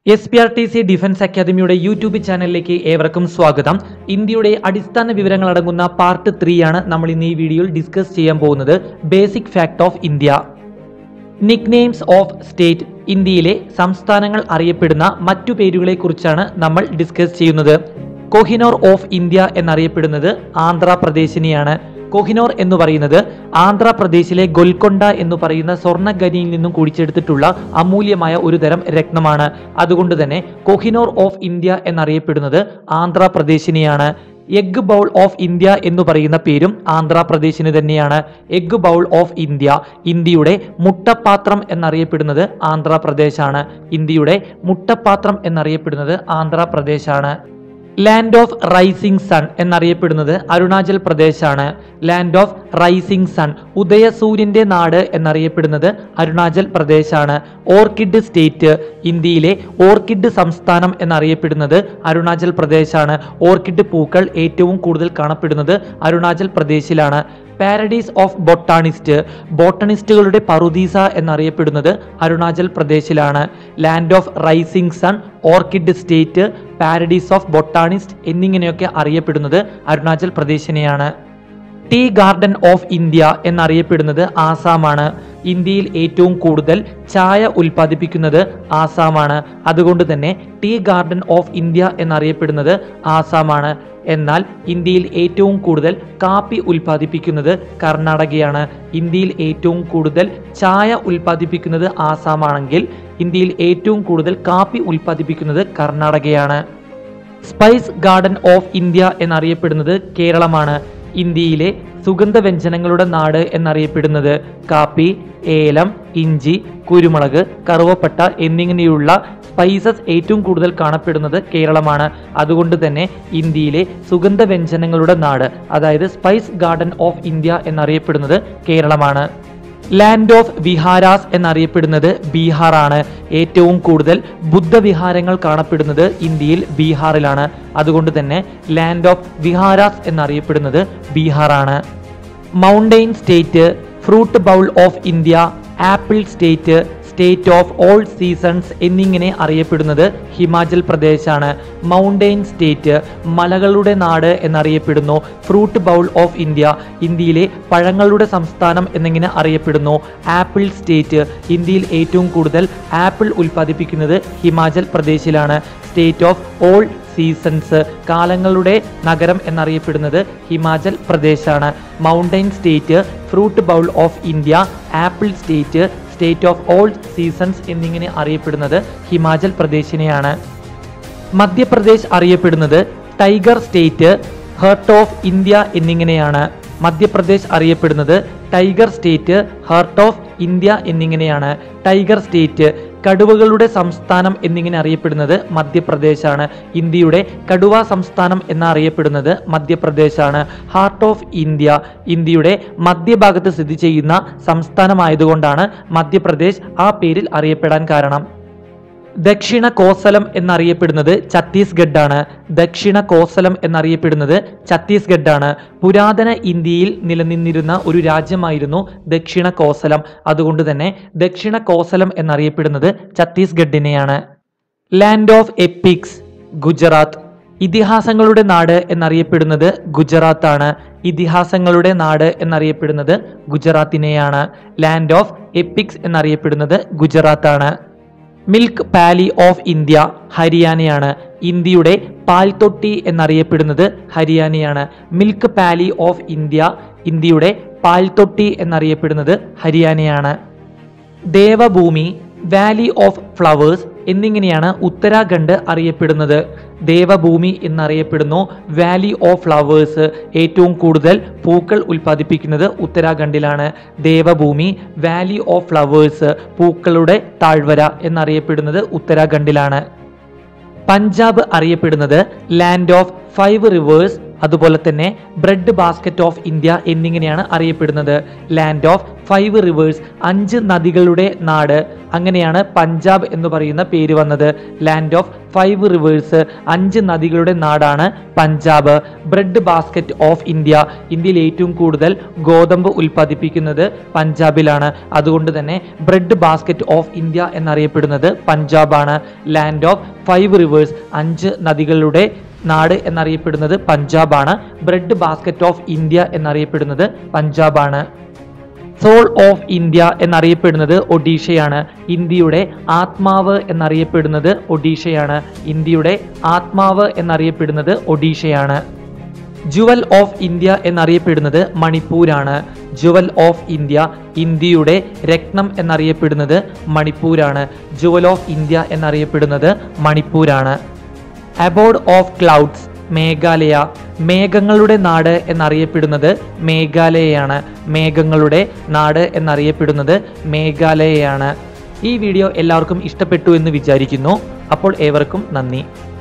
S P R T C defence അക്കാദമിയുടെ YouTube ചാനലിലേക്ക് ഏവർക്കും സ്വാഗതം ഇന്ത്യയുടെ അടിസ്ഥാന വിവരങ്ങൾ അടങ്ങുന്ന പാർട്ട് ത്രീ ആണ് നമ്മൾ ഇന്ന് ഈ വീഡിയോയിൽ ഡിസ്കസ് ചെയ്യാൻ പോകുന്നത് basic fact of India nicknames of state ഇന്ത്യയിലെ സംസ്ഥാനങ്ങൾ അറിയപ്പെടുന്ന മറ്റു പേരുകളെ കുറിച്ചാണ് നമ്മൾ ഡിസ്കസ് ചെയ്യുന്നത് കൊഹിനോർ ഓഫ് ഇന്ത്യ എന്നറിയപ്പെടുന്നത് ആന്ധ്രാപ്രദേശിനെയാണ് കൊഹിനോർ എന്ന് പറയുന്നത് ആന്ധ്രാപ്രദേശിലെ ഗൊൽക്കൊണ്ട എന്ന് പറയുന്ന സ്വർണ്ണഖനിയിൽ നിന്നും കുടിച്ചെടുത്തിട്ടുള്ള അമൂല്യമായ ഒരു തരം രത്നമാണ് അതുകൊണ്ട് തന്നെ കൊഹിനോർ ഓഫ് ഇന്ത്യ എന്നറിയപ്പെടുന്നത് ആന്ധ്രാപ്രദേശിനെയാണ് എഗ് ബൗൾ ഓഫ് ഇന്ത്യ എന്ന് പറയുന്ന പേരും ആന്ധ്രാപ്രദേശിന് തന്നെയാണ് എഗ് ബൗൾ ഓഫ് ഇന്ത്യ ഇന്ത്യയുടെ മുട്ടപ്പാത്രം എന്നറിയപ്പെടുന്നത് ആന്ധ്രാപ്രദേശാണ് ഇന്ത്യയുടെ മുട്ടപ്പാത്രം എന്നറിയപ്പെടുന്നത് ആന്ധ്രാപ്രദേശാണ് ലാൻഡ് ഓഫ് റൈസിംഗ് സൺ എന്നറിയപ്പെടുന്നത് അരുണാചൽ പ്രദേശാണ് ലാൻഡ് ഓഫ് റൈസിംഗ് സൺ ഉദയസൂര്യന്റെ നാട് എന്നറിയപ്പെടുന്നത് അരുണാചൽ പ്രദേശാണ് ഓർക്കിഡ് സ്റ്റേറ്റ് ഇന്ത്യയിലെ ഓർക്കിഡ് സംസ്ഥാനം എന്നറിയപ്പെടുന്നത് അരുണാചൽ പ്രദേശാണ് ഓർക്കിഡ് പൂക്കൾ ഏറ്റവും കൂടുതൽ കാണപ്പെടുന്നത് അരുണാചൽ പ്രദേശിലാണ് പാരഡൈസ് ഓഫ് ബൊട്ടാണിസ്റ്റ് ബോട്ടണിസ്റ്റുകളുടെ പറുദീസ എന്നറിയപ്പെടുന്നത് അരുണാചൽ പ്രദേശിലാണ് land of rising sun orchid state paradise of botanist എന്നിങ്ങനെയൊക്കെ അറിയപ്പെടുന്നത് അരുണാചൽ പ്രദേശിനെയാണ് ടീ ഗാർഡൻ ഓഫ് ഇന്ത്യ എന്നറിയപ്പെടുന്നത് ആസാമാണ് ഇന്ത്യയിൽ ഏറ്റവും കൂടുതൽ ചായ ഉൽപ്പാദിപ്പിക്കുന്നത് ആസാമാണ് അതുകൊണ്ട് തന്നെ ടീ ഗാർഡൻ ഓഫ് ഇന്ത്യ എന്നറിയപ്പെടുന്നത് ആസാമാണ് എന്നാൽ ഇന്ത്യയിൽ ഏറ്റവും കൂടുതൽ കാപ്പി ഉൽപ്പാദിപ്പിക്കുന്നത് കർണാടകയാണ് ഇന്ത്യയിൽ ഏറ്റവും കൂടുതൽ ചായ ഉൽപ്പാദിപ്പിക്കുന്നത് ആസാമാണെങ്കിൽ ഇന്ത്യയിൽ ഏറ്റവും കൂടുതൽ കാപ്പി ഉൽപ്പാദിപ്പിക്കുന്നത് കർണാടകയാണ് സ്പൈസ് ഗാർഡൻ ഓഫ് ഇന്ത്യ എന്നറിയപ്പെടുന്നത് കേരളമാണ് ഇന്ത്യയിലെ സുഗന്ധവ്യഞ്ജനങ്ങളുടെ നാട് എന്നറിയപ്പെടുന്നത് കാപ്പി ഏലം ഇഞ്ചി കുരുമുളക് കറുവപ്പട്ട എന്നിങ്ങനെയുള്ള സ്പൈസസ് ഏറ്റവും കൂടുതൽ കാണപ്പെടുന്നത് കേരളമാണ് അതുകൊണ്ട് തന്നെ ഇന്ത്യയിലെ സുഗന്ധവ്യഞ്ജനങ്ങളുടെ നാട് അതായത് സ്പൈസ് ഗാർഡൻ ഓഫ് ഇന്ത്യ എന്നറിയപ്പെടുന്നത് കേരളമാണ് ലാൻഡ് ഓഫ് വിഹാരാസ് എന്നറിയപ്പെടുന്നത് ബീഹാറാണ് ഏറ്റവും കൂടുതൽ ബുദ്ധവിഹാരങ്ങൾ കാണപ്പെടുന്നത് ഇന്ത്യയിൽ ബീഹാറിലാണ് അതുകൊണ്ട് തന്നെ ലാൻഡ് ഓഫ് വിഹാരാസ് എന്നറിയപ്പെടുന്നത് ബീഹാറാണ് mountain state fruit bowl of India apple state state of all seasons എന്നിങ്ങനെ അറിയപ്പെടുന്നത് ഹിമാചൽ പ്രദേശാണ് മൗണ്ടെയിൻ സ്റ്റേറ്റ് മലകളുടെ നാട് എന്നറിയപ്പെടുന്നു ഫ്രൂട്ട് ബൗൾ ഓഫ് ഇന്ത്യ ഇന്ത്യയിലെ പഴങ്ങളുടെ സംസ്ഥാനം എന്നിങ്ങനെ അറിയപ്പെടുന്നു ആപ്പിൾ സ്റ്റേറ്റ് ഇന്ത്യയിൽ ഏറ്റവും കൂടുതൽ ആപ്പിൾ ഉൽപ്പാദിപ്പിക്കുന്നത് ഹിമാചൽ പ്രദേശിലാണ് സ്റ്റേറ്റ് ഓഫ് ഓൾ സീസൺസ് കാലങ്ങളുടെ നഗരം എന്നറിയപ്പെടുന്നത് ഹിമാചൽ പ്രദേശാണ് mountain state fruit bowl of India apple state state of all seasons എന്നിങ്ങനെ അറിയപ്പെടുന്നത് ഹിമാചൽ പ്രദേശിനെയാണ് മധ്യപ്രദേശ് അറിയപ്പെടുന്നത് tiger state heart of India എന്നിങ്ങനെയാണ് മധ്യപ്രദേശ് അറിയപ്പെടുന്നത് tiger state heart of India എന്നിങ്ങനെയാണ് ടൈഗർ സ്റ്റേറ്റ് കടുവകളുടെ സംസ്ഥാനം എന്നിങ്ങനെ അറിയപ്പെടുന്നത് മധ്യപ്രദേശാണ് ഇന്ത്യയുടെ കടുവ സംസ്ഥാനം എന്നറിയപ്പെടുന്നത് മധ്യപ്രദേശാണ് ഹാർട്ട് ഓഫ് ഇന്ത്യ ഇന്ത്യയുടെ മധ്യഭാഗത്ത് സ്ഥിതി ചെയ്യുന്ന സംസ്ഥാനമായതുകൊണ്ടാണ് മധ്യപ്രദേശ് ആ പേരിൽ അറിയപ്പെടാൻ കാരണം ദക്ഷിണ കോസലം എന്നറിയപ്പെടുന്നത് ഛത്തീസ്ഗഡ് ആണ് ദക്ഷിണ കോസലം എന്നറിയപ്പെടുന്നത് ഛത്തീസ്ഗഡ് ആണ് പുരാതന ഇന്ത്യയിൽ നിലനിന്നിരുന്ന ഒരു രാജ്യമായിരുന്നു ദക്ഷിണ കോസലം അതുകൊണ്ട് തന്നെ ദക്ഷിണ കോസലം എന്നറിയപ്പെടുന്നത് ഛത്തീസ്ഗഡിനെയാണ് ലാൻഡ് ഓഫ് എപ്പിക്സ് ഗുജറാത്ത് ഇതിഹാസങ്ങളുടെ നാട് എന്നറിയപ്പെടുന്നത് ഗുജറാത്ത് ആണ് ഇതിഹാസങ്ങളുടെ നാട് എന്നറിയപ്പെടുന്നത് ഗുജറാത്തിനെയാണ് ലാൻഡ് ഓഫ് എപ്പിക്സ് എന്നറിയപ്പെടുന്നത് ഗുജറാത്ത് ആണ് മിൽക്ക് പാലി ഓഫ് ഇന്ത്യ ഹരിയാനയാണ് ഇന്ത്യയുടെ പാൽത്തൊട്ടി എന്നറിയപ്പെടുന്നത് ഹരിയാനയാണ് മിൽക്ക് പാലി ഓഫ് ഇന്ത്യ ഇന്ത്യയുടെ പാൽത്തൊട്ടി എന്നറിയപ്പെടുന്നത് ഹരിയാനയാണ് ദേവഭൂമി വാലി ഓഫ് ഫ്ലവേഴ്സ് എന്നിങ്ങനെയാണ് ഉത്തരാഖണ്ഡ് അറിയപ്പെടുന്നത് ദേവഭൂമി എന്നറിയപ്പെടുന്നു വാലി ഓഫ് ഫ്ലവേഴ്സ് ഏറ്റവും കൂടുതൽ പൂക്കൾ ഉൽപ്പാദിപ്പിക്കുന്നത് ഉത്തരാഖണ്ഡിലാണ് ദേവഭൂമി വാലി ഓഫ് ഫ്ലവേഴ്സ് പൂക്കളുടെ താഴ്വര എന്നറിയപ്പെടുന്നത് ഉത്തരാഖണ്ഡിലാണ് പഞ്ചാബ് അറിയപ്പെടുന്നത് ലാൻഡ് ഓഫ് ഫൈവ് റിവേഴ്സ് അതുപോലെ തന്നെ ബ്രെഡ് ബാസ്ക്കറ്റ് ഓഫ് ഇന്ത്യ എന്നിങ്ങനെയാണ് അറിയപ്പെടുന്നത് ലാൻഡ് ഓഫ് ഫൈവ് റിവേഴ്സ് അഞ്ച് നദികളുടെ നാട് അങ്ങനെയാണ് പഞ്ചാബ് എന്ന് പറയുന്ന പേര് വന്നത് ലാൻഡ് ഓഫ് ഫൈവ് റിവേഴ്സ് അഞ്ച് നദികളുടെ നാടാണ് Punjab bread basket of India ഇന്ത്യയിൽ ഏറ്റവും കൂടുതൽ ഗോതമ്പ് ഉൽപ്പാദിപ്പിക്കുന്നത് പഞ്ചാബിലാണ് അതുകൊണ്ട് തന്നെ ബ്രെഡ് ബാസ്ക്കറ്റ് ഓഫ് ഇന്ത്യ എന്നറിയപ്പെടുന്നത് പഞ്ചാബാണ് ലാൻഡ് ഓഫ് ഫൈവ് റിവേഴ്സ് അഞ്ച് നദികളുടെ നാട് എന്നറിയപ്പെടുന്നത് പഞ്ചാബാണ് ബ്രെഡ് ബാസ്ക്കറ്റ് ഓഫ് ഇന്ത്യ എന്നറിയപ്പെടുന്നത് പഞ്ചാബാണ് സോൾ ഓഫ് ഇന്ത്യ എന്നറിയപ്പെടുന്നത് ഒഡീഷയാണ് ഇന്ത്യയുടെ ആത്മാവ് എന്നറിയപ്പെടുന്നത് ഒഡീഷയാണ് ഇന്ത്യയുടെ ആത്മാവ് എന്നറിയപ്പെടുന്നത് ഒഡീഷയാണ് ജുവൽ ഓഫ് ഇന്ത്യ എന്നറിയപ്പെടുന്നത് മണിപ്പൂരാണ് ജുവൽ ഓഫ് ഇന്ത്യ ഇന്ത്യയുടെ രത്നം എന്നറിയപ്പെടുന്നത് മണിപ്പൂരാണ് ജുവൽ ഓഫ് ഇന്ത്യ എന്നറിയപ്പെടുന്നത് മണിപ്പൂരാണ് അബോർഡ് ഓഫ് ക്ലൗഡ്സ് മേഘാലയ മേഘങ്ങളുടെ നാട് എന്നറിയപ്പെടുന്നത് മേഘാലയയാണ് മേഘങ്ങളുടെ നാട് എന്നറിയപ്പെടുന്നത് മേഘാലയയാണ് ഈ വീഡിയോ എല്ലാവർക്കും ഇഷ്ടപ്പെട്ടു എന്ന് വിചാരിക്കുന്നു അപ്പോൾ ഏവർക്കും നന്ദി